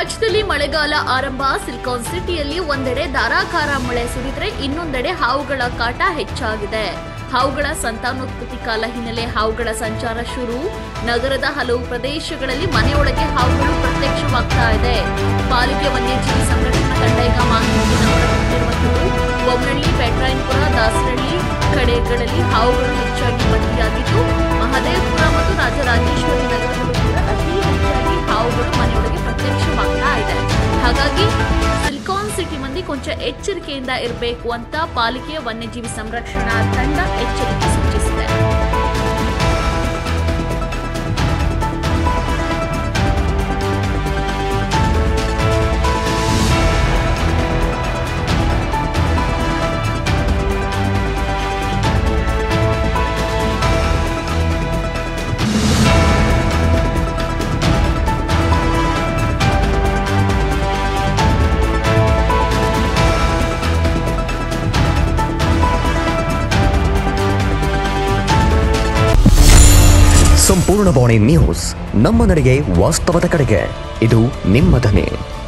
ರಾಜ್ಯದಲ್ಲಿ ಮಳೆಗಾಲ ಆರಂಭ ಸಿಲಿಕಾನ್ ಸಿಟಿಯಲ್ಲಿ ಒಂದೆಡೆ ಧಾರಾಕಾರ ಮಳೆ ಸುರಿದ್ರೆ ಇನ್ನೊಂದೆಡೆ ಹಾವುಗಳ ಕಾಟ ಹೆಚ್ಚಾಗಿದೆ ಹಾವುಗಳ ಸಂತಾನೋತ್ಪತ್ತಿ ಕಾಲ ಹಿನ್ನೆಲೆ ಹಾವುಗಳ ಸಂಚಾರ ಶುರು ನಗರದ ಹಲವು ಪ್ರದೇಶಗಳಲ್ಲಿ ಮನೆಯೊಳಗೆ ಹಾವುಗಳು ಪ್ರತ್ಯಕ್ಷವಾಗ್ತಾ ಇದೆ ಪಾಲಿಕೆ ವನ್ಯಜೀವಿ ಸಂರಕ್ಷಣಾ ತಂಡ ಈಗ ಮಾಹಿತಿಯನ್ನು ಹೊರಬಿಟ್ಟಿರುವಂಥದ್ದು ಬೊಮ್ಮನಹಳ್ಳಿ ಪೆಟ್ರಾಯನ್ಪುರ ದಾಸರಳ್ಳಿ ಕಡೆಗಳಲ್ಲಿ ಹಾವುಗಳು ಹೆಚ್ಚಾಗಿ ಪತ್ತೆಯಾಗಿದ್ದು ಮಹದೇವಪುರ ಮತ್ತು ರಾಜರಾಜೇಶ್ವರಿ ನಗರದಲ್ಲೂ ಕೂಡ ಅತಿ ಹೆಚ್ಚಾಗಿ ಹಾವುಗಳು ಮನೆಯೊಳಗೆ ಪ್ರತ್ಯಕ್ಷವಾಗ್ತಾ ಇದೆ ಹಾಗಾಗಿ ಸಿಲಿಕಾನ್ ಸಿಟಿ ಮಂದಿ ಕೊಂಚ ಎಚ್ಚರಿಕೆಯಿಂದ ಇರಬೇಕು ಅಂತ ಪಾಲಿಕೆಯ ವನ್ಯಜೀವಿ ಸಂರಕ್ಷಣಾ ತಂಡ ಎಚ್ಚರಿಕೆ ಸೂಚಿಸಿದೆ ಸಂಪೂರ್ಣ ಬಾಣಿ ನ್ಯೂಸ್ ನಮ್ಮ ನಡೆಗೆ ವಾಸ್ತವದ ಕಡೆಗೆ ಇದು ನಿಮ್ಮ ಧ್ವನಿ